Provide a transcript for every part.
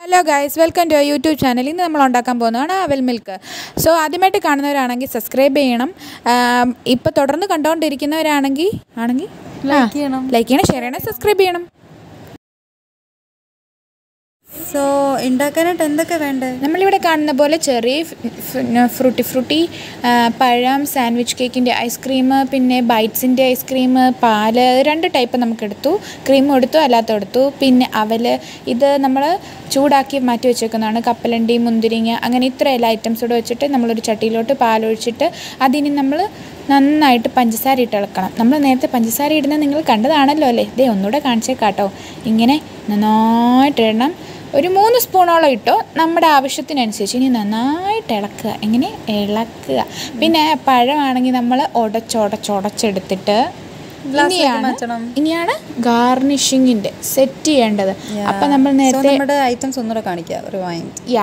Hello guys welcome to YouTube channel ഇന്ന് നമ്മൾ ഉണ്ടാക്കാൻ പോകുന്നതാണ് അവൽ മിൽക്ക് സോ ആദ്യമായിട്ട് കാണുന്നവരാണെങ്കിൽ സബ്സ്ക്രൈബ് ചെയ്യണം ഇപ്പോൾ തുടർന്ന് കണ്ടുകൊണ്ടിരിക്കുന്നവരാണെങ്കിൽ ആണെങ്കിൽ ലൈക്ക് ചെയ്യണം ലൈക്ക് ചെയ്യണം ഷെയർ ചെയ്യണം സബ്സ്ക്രൈബ് ചെയ്യണം സോ ഉണ്ടാക്കാനായിട്ട് എന്തൊക്കെ വേണ്ടേ നമ്മളിവിടെ കാണുന്ന പോലെ ചെറിയ ഫ്രൂട്ടി ഫ്രൂട്ടി ആ, പഴം സാൻഡ്വിച്ച് കേക്കിൻ്റെ ഐസ്ക്രീം പിന്നെ ബൈറ്റ്സിൻ്റെ ഐസ്ക്രീം പാല് രണ്ട് ടൈപ്പ് നമുക്ക് എടുത്തു ക്രീമും എടുത്തു അല്ലാത്ത എടുത്തു പിന്നെ അവൽ ഇത് നമ്മൾ ചൂടാക്കി മാറ്റി വെച്ചേക്കുന്നതാണ് കപ്പലണ്ടി മുന്തിരിങ്ങ അങ്ങനെ ഇത്ര എല്ലാ ഐറ്റംസ് കൂടെ വെച്ചിട്ട് നമ്മളൊരു ചട്ടിയിലോട്ട് പാലൊഴിച്ചിട്ട് അതിന് നമ്മൾ നന്നായിട്ട് പഞ്ചസാര ഇട്ട് ഇളക്കണം നമ്മൾ നേരത്തെ പഞ്ചസാര ഇടുന്നത് നിങ്ങൾ കണ്ടതാണല്ലോ അല്ലേ ഇതേ ഒന്നുകൂടെ കാണിച്ചേക്കാട്ടോ ഇങ്ങനെ നന്നായിട്ട് ഇടണം ഒരു മൂന്ന് സ്പൂണോളം ഇട്ടോ നമ്മുടെ ആവശ്യത്തിനനുസരിച്ച് ഇനി നന്നായിട്ട് ഇളക്കുക എങ്ങനെ ഇളക്കുക പിന്നെ പഴമാണെങ്കിൽ നമ്മൾ ഉടച്ചുടച്ചുടച്ചെടുത്തിട്ട് ഗ്ലാസ്സിലേക്ക് ഇനിയാണ് മാറ്റണം. ഇനിയാണ് ഗാർണിഷിങ്ങിൻ്റെ സെറ്റ് ചെയ്യേണ്ടത് അപ്പം നമ്മൾ സോ നേരത്തെ നമ്മുടെ ഐറ്റംസ് ഒന്നുകൂടെ കാണിക്കാം റിവൈൻഡ് യാ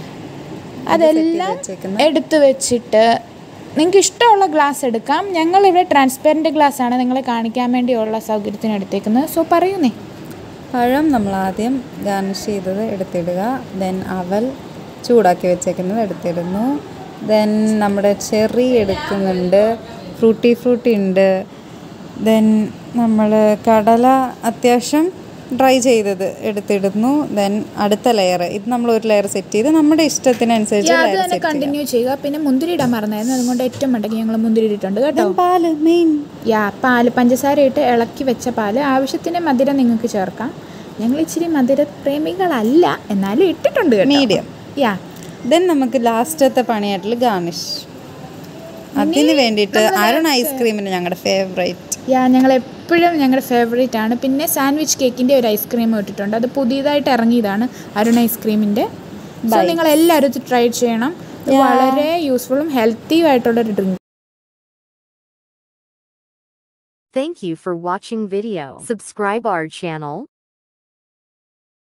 അതെല്ലാം വെച്ചേക്കുന്ന എടുത്തു വെച്ചിട്ട് നിങ്ങൾക്ക് ഇഷ്ടമുള്ള ഗ്ലാസ് എടുക്കാം ഞങ്ങളിവിടെ ട്രാൻസ്പെറൻറ്റ് ഗ്ലാസ് ആണ് നിങ്ങളെ കാണിക്കാൻ വേണ്ടിയുള്ള സൗകര്യത്തിന് എടുത്തേക്കുന്നത് സോ പറയുന്നേ പഴം നമ്മൾ ആദ്യം ഗാർണിഷ് ചെയ്തത് എടുത്തിടുക ദെൻ അവൽ ചൂടാക്കി വെച്ചേക്കുന്നത് എടുത്തിടുന്നു ദെൻ നമ്മുടെ ചെറി എടുക്കുന്നുണ്ട് ഫ്രൂട്ടി ഫ്രൂട്ടി ഉണ്ട് ദെൻ നമ്മൾ കടല അത്യാവശ്യം ഡ്രൈ ചെയ്തത് എടുത്തിടുന്നു ദെൻ അടുത്ത ലെയർ ഇത് നമ്മൾ ഒരു ലെയർ സെറ്റ് ചെയ്ത് നമ്മുടെ ഇഷ്ടത്തിനനുസരിച്ച് അത് ലെയർ തന്നെ സെറ്റ് കണ്ടിന്യൂ ചെയ്യുക പിന്നെ മുന്തിരി ഇടാൻ മറന്നായിരുന്നു അതുകൊണ്ട് ഏറ്റവും മണ്ടയ്ക്ക് ഞങ്ങൾ മുന്തിരി ഇട്ടിട്ടുണ്ട് കേട്ടോ പാല് മെയിൻ യാ പാല് പഞ്ചസാര ഇട്ട് ഇളക്കി വെച്ച പാല് ആവശ്യത്തിന് മധുരം നിങ്ങൾക്ക് ചേർക്കാം ഞങ്ങൾ ഇച്ചിരി മധുര പ്രേമികളല്ല എന്നാലും ഇട്ടിട്ടുണ്ട് കേട്ടോ മീഡിയം യാ ദെൻ നമുക്ക് ലാസ്റ്റത്തെ പണിയായിട്ടുള്ള ഗാർണിഷ് അതിന് വേണ്ടിയിട്ട് അരുൺ ഐസ്ക്രീമിന് ഞങ്ങളുടെ ഫേവറേറ്റ് യാ ഞങ്ങൾ എപ്പോഴും ഞങ്ങളുടെ ഫേവറേറ്റ് ആണ് പിന്നെ സാൻഡ്വിച്ച് കേക്കിൻ്റെ ഒരു ഐസ്ക്രീം ഇട്ടിട്ടുണ്ട് അത് പുതിയതായിട്ട് ഇറങ്ങിയതാണ് അരുൺ ഐസ്ക്രീമിൻ്റെ സോ നിങ്ങൾ എല്ലാവരും ഇത് ട്രൈ ചെയ്യണം ഇത് വളരെ യൂസ്ഫുള്ളും ഹെൽത്തിയും ആയിട്ടുള്ളൊരു drink Thank you for watching video. Subscribe our channel.